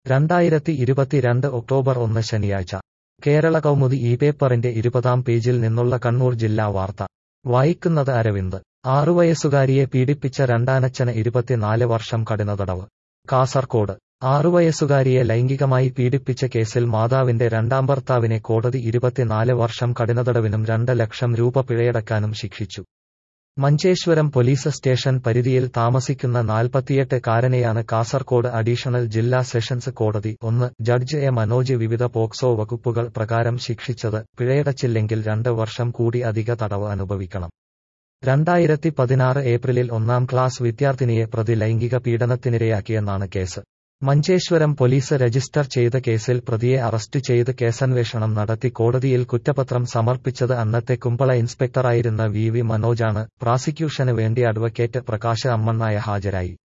രണ്ടായിരത്തി ഇരുപത്തിരണ്ട് ഒക്ടോബർ ഒന്ന് ശനിയാഴ്ച കേരള കൗമുദി ഈ പേപ്പറിന്റെ ഇരുപതാം പേജിൽ നിന്നുള്ള കണ്ണൂർ ജില്ലാ വാർത്ത വായിക്കുന്നത് അരവിന്ദ് ആറുവയസ്സുകാരിയെ പീഡിപ്പിച്ച രണ്ടാനച്ഛന് ഇരുപത്തിനാല് വർഷം കഠിന തടവ് കാസർകോട് ആറുവയസ്സുകാരിയെ ലൈംഗികമായി പീഡിപ്പിച്ച കേസിൽ മാതാവിന്റെ രണ്ടാം ഭർത്താവിനെ കോടതി ഇരുപത്തിനാല് വർഷം കഠിനതടവിനും രണ്ട് ലക്ഷം രൂപ പിഴയടക്കാനും ശിക്ഷിച്ചു മഞ്ചേശ്വരം പോലീസ് സ്റ്റേഷൻ പരിധിയിൽ താമസിക്കുന്ന നാൽപ്പത്തിയെട്ട് കാരനെയാണ് കാസർകോട് അഡീഷണൽ ജില്ലാ സെഷൻസ് കോടതി ഒന്ന് ജഡ്ജ് എ മനോജ് വിവിധ പോക്സോ വകുപ്പുകൾ പ്രകാരം ശിക്ഷിച്ചത് പിഴയടച്ചില്ലെങ്കിൽ രണ്ട് വർഷം കൂടി അധിക തടവ് അനുഭവിക്കണം രണ്ടായിരത്തി പതിനാറ് ഏപ്രിലിൽ ഒന്നാം ക്ലാസ് വിദ്യാർത്ഥിനിയെ പ്രതി ലൈംഗിക പീഡനത്തിനിരയാക്കിയെന്നാണ് കേസ് മഞ്ചേശ്വരം പോലീസ് രജിസ്റ്റർ ചെയ്ത കേസിൽ പ്രതിയെ അറസ്റ്റ് ചെയ്ത് കേസന്വേഷണം നടത്തി കോടതിയിൽ കുറ്റപത്രം സമർപ്പിച്ചത് അന്നത്തെ കുമ്പള ഇൻസ്പെക്ടറായിരുന്ന വി വി മനോജാണ് പ്രോസിക്യൂഷന് വേണ്ടി അഡ്വക്കേറ്റ് പ്രകാശ് അമ്മണ്ണായ ഹാജരായി